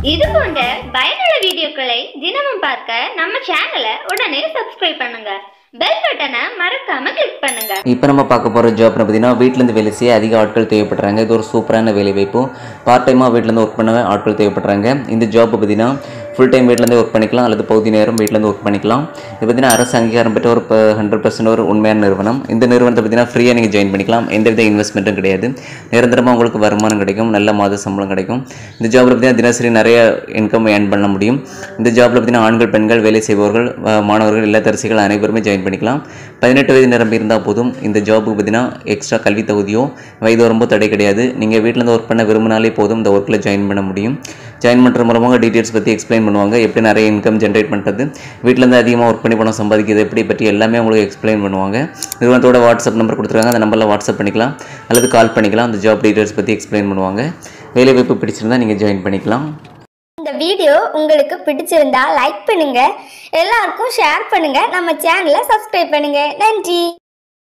இது போன்ற பயனுள்ள வீடியோக்களை தினமும் பார்க்க நம்ம சேனலை உடனே சப்ஸ்கிரைப் பண்ணுங்க பெல் பட்டனை மறக்காம கிளிக் பண்ணுங்க இப்போ நம்ம பார்க்க போகிற ஜாப்னு பார்த்தீங்கன்னா வீட்டிலேருந்து வேலை செய்ய அதிக ஆட்கள் தேவைப்படுறாங்க இது ஒரு சூப்பரான வேலை வாய்ப்பு பார்ட் டைமாக வீட்டிலேருந்து ஒர்க் பண்ண ஆட்கள் தேவைப்படுறாங்க இந்த ஜாப் பார்த்தீங்கன்னா ஃபுல் டைம் வீட்டிலேருந்து ஒர்க் பண்ணிக்கலாம் அல்லது பகுதி நேரம் வீட்டிலேருந்து ஒர்க் பண்ணிக்கலாம் இது பார்த்தீங்கன்னா அரசு அங்கீகாரம் பெற்ற ஒரு ஹண்ட்ரட் பர்சன்ட் ஒரு உண்மையான நிறுவனம் இந்த நிறுவனத்தை பார்த்தீங்கன்னா ஃப்ரீயாக நீங்கள் ஜாயின் பண்ணிக்கலாம் எந்தவித இன்வெஸ்ட்மெண்ட்டும் கிடையாது நிரந்தரமாக உங்களுக்கு வருமானம் கிடைக்கும் நல்ல மாத சம்பளம் கிடைக்கும் இந்த ஜாபில் பார்த்தீங்கன்னா தினசரி நிறைய இன்கம் ஏர்ன் பண்ண முடியும் இந்த ஜாபில் பார்த்தீங்கன்னா ஆண்கள் பெண்கள் வேலை செய்பவர்கள் அஹ், மாணவர்கள் இல்லத்தரசிகள் அனைவருமே ஜாயின் பண்ணிக்கலாம் பதினெட்டு வயது நிரம்பி இருந்தால் போதும் இந்த ஜாபுக்கு பார்த்தீங்கன்னா எக்ஸ்ட்ரா கல்வி தகுதியோ வயது வரம்போ தடை கிடையாது நீங்கள் வீட்டிலேருந்து ஒர்க் பண்ண விரும்பினாலே போதும் இந்த ஒர்க்கில் ஜாயின் பண்ண முடியும் ஜாயின் பண்ணுற மூலமாக டீட்டெயில்ஸ் பற்றி எக்ஸ்பிளைன் பண்ணுவாங்க எப்படி நிறைய இன்கம் ஜென்ரேட் பண்ணுறது வீட்டிலேருந்து அதிகமாக ஒர்க் பண்ணி பணம் சம்பாதிக்கிறது எப்படி பற்றி எல்லாமே உங்களுக்கு எக்ஸ்பிளைன் பண்ணுவாங்க நிறுவனத்தோட வாட்ஸ்அப் நம்பர் கொடுத்துருக்காங்க அந்த நம்பரில் வாட்ஸ்அப் பண்ணிக்கலாம் அல்லது கால் பண்ணிக்கலாம் அந்த ஜாப் டீட்டெயில்ஸ் பற்றி எக்ஸ்பிளைன் பண்ணுவாங்க வேலை வாய்ப்பு பிடிச்சிருந்தா நீங்கள் ஜாயின் பண்ணிக்கலாம் இந்த வீடியோ உங்களுக்கு பிடிச்சிருந்தா லைக் பண்ணுங்க எல்லாருக்கும் ஷேர் பண்ணுங்க நம்ம சேனலை சப்ஸ்கிரைப் பண்ணுங்க நன்றி